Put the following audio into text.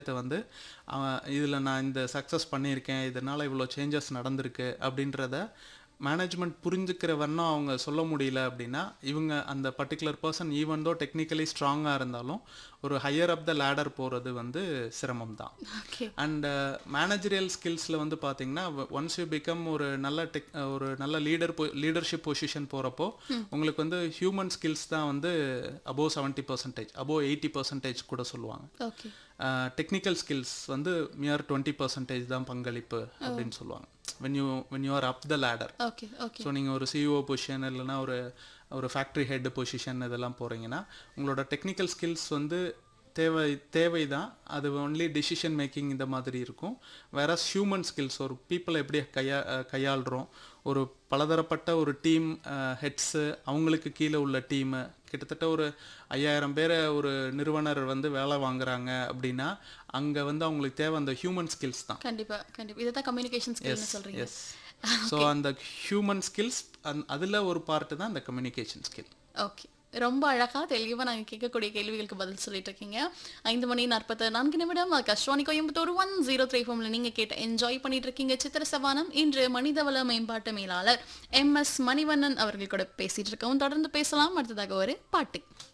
இதை வந்து அவன் இதில் நான் இந்த சக்ஸஸ் பண்ணியிருக்கேன் இதனால் இவ்வளோ சேஞ்சஸ் நடந்திருக்கு அப்படின்றத மேனேஜ்மெண்ட் புரிஞ்சுக்கிற வண்ணம் அவங்க சொல்ல முடியல அப்படின்னா இவங்க அந்த particular person even though technically ஸ்ட்ராங்காக இருந்தாலும் ஒரு ஹையர் அப் த லேடர் போகிறது வந்து சிரமம் தான் ஓகே அண்ட் மேனேஜரியல் ஸ்கில்ஸில் வந்து பார்த்தீங்கன்னா ஒன்ஸ் யூ பிகம் ஒரு நல்ல டெக் ஒரு நல்ல லீடர் லீடர்ஷிப் பொசிஷன் போகிறப்போ உங்களுக்கு வந்து ஹியூமன் ஸ்கில்ஸ் தான் வந்து above seventy percentage above eighty percentage கூட சொல்லுவாங்க ஓகே டெக்னிக்கல் ஸ்கில்ஸ் வந்து மியர் டுவெண்ட்டி பர்சன்டேஜ் தான் பங்களிப்பு அப்படின்னு சொல்லுவாங்க when you when you are up the ladder okay okay so நீங்கள் ஒரு சிஇஓ பொசிஷன் இல்லைன்னா ஒரு ஒரு ஃபேக்ட்ரி ஹெட் பொசிஷன் இதெல்லாம் போகிறீங்கன்னா உங்களோட டெக்னிக்கல் ஸ்கில்ஸ் வந்து தேவை தேவை தான் அது ஒன்லி டிசிஷன் மேக்கிங் இந்த மாதிரி இருக்கும் வேற ஹியூமன் ஸ்கில்ஸ் ஒரு பீப்புளை எப்படி கையா அஹ் கையாளுறோம் ஒரு பலதரப்பட்ட ஒரு டீம் ஹெட்ஸு அவங்களுக்கு கீழே உள்ள டீமு கிட்டத்தட்ட ஒரு ஐயாயிரம் பேரை ஒரு நிறுவனர் வந்து வேலை வாங்குறாங்க அப்படின்னா அங்கே வந்து அவங்களுக்கு தேவை அந்த ஹியூமன் ஸ்கில்ஸ் தான் கண்டிப்பா கண்டிப்பா இதுதான் கம்யூனிகேஷன் ஸ்கில்னு சொல்றீங்க எஸ் ஸோ அந்த ஹியூமன் ஸ்கில்ஸ் அந் அதில் ஒரு பார்ட்டு தான் அந்த கம்யூனிகேஷன் ஸ்கில் ஓகே ரொம்ப அழகா தெளிவா நாங்க கேட்கக்கூடிய கேள்விகளுக்கு பதில் சொல்லிட்டு இருக்கீங்க ஐந்து மணி நாற்பத்தி நான்கு நிமிடம் கஷ்டவாணி கோயம்புத்தூர் ஒன் ஜீரோ த்ரீ ஃபோம்ல நீங்க கேட்ட என்ஜாய் பண்ணிட்டு இருக்கீங்க சித்திர சவானம் இன்று மனிதவள மேம்பாட்டு மேலாளர் எம் எஸ் மணிவண்ணன் அவர்கள் கூட பேசிட்டு இருக்கோம் தொடர்ந்து பேசலாம் அடுத்ததாக ஒரு பாட்டு